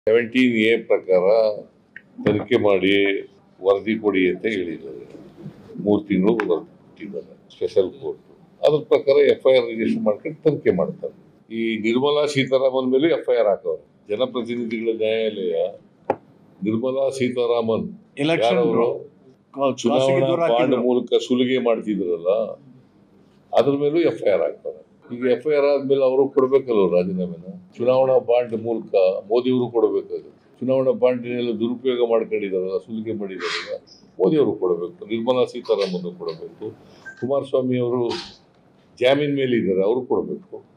seventeen A ಪ್ರಕಾರ ತನಿಖೆ ಮಾಡಿ ವರದಿ ಕೊಡಿ ಅಂತ ಹೇಳಿದ್ದಾರೆ ಮೂರು ತಿಂಗಳು ವರದಿ ಕೊಟ್ಟಿದ್ದಾರೆ ಸ್ಪೆಷಲ್ ಕೋರ್ಟ್ ಅದ್ರ ಪ್ರಕಾರ ಎಫ್ ಐ ಆರ್ ರಿಜಿಸ್ಟರ್ ಮಾಡ್ಕೊಂಡು ತನಿಖೆ ಮಾಡ್ತಾರೆ ಈ ನಿರ್ಮಲಾ ಸೀತಾರಾಮನ್ ಮೇಲೆ ಎಫ್ ಐ ಆರ್ ಹಾಕವ್ರೆ ಜನಪ್ರತಿನಿಧಿಗಳ ನ್ಯಾಯಾಲಯ ನಿರ್ಮಲಾ ಸೀತಾರಾಮನ್ ಎಲೆಕ್ಷನ್ ಯಾರವರು ಚುನಾವಣಾ ಬಾಂಡ್ ಮೂಲಕ ಸುಲಿಗೆ ಮಾಡ್ತಿದ್ರಲ್ಲ ಅದ್ರ ಮೇಲೂ ಎಫ್ ಐ ಆರ್ ಹಾಕ್ತಾರೆ ಈಗ ಎಫ್ ಐ ಆರ್ ಆದ್ಮೇಲೆ ಅವರು ಕೊಡ್ಬೇಕಲ್ವ ರಾಜೀನಾಮೆನ ಚುನಾವಣಾ ಬಾಂಡ್ ಮೂಲಕ ಮೋದಿಯವರು ಕೊಡಬೇಕಾಗುತ್ತೆ ಚುನಾವಣಾ ಬಾಂಡಿನೆಲ್ಲ ದುರುಪಯೋಗ ಮಾಡ್ಕೊಂಡಿದಾರಲ್ಲ ಸುಲಿಗೆ ಮಾಡಿದಾರಲ್ಲ ಮೋದಿಯವರು ಕೊಡಬೇಕು ನಿರ್ಮಲಾ ಸೀತಾರಾಮನ್ ಕೊಡಬೇಕು ಕುಮಾರಸ್ವಾಮಿ ಅವರು ಜಾಮೀನ್ ಮೇಲೆ ಇದ್ದಾರೆ ಅವರು ಕೊಡಬೇಕು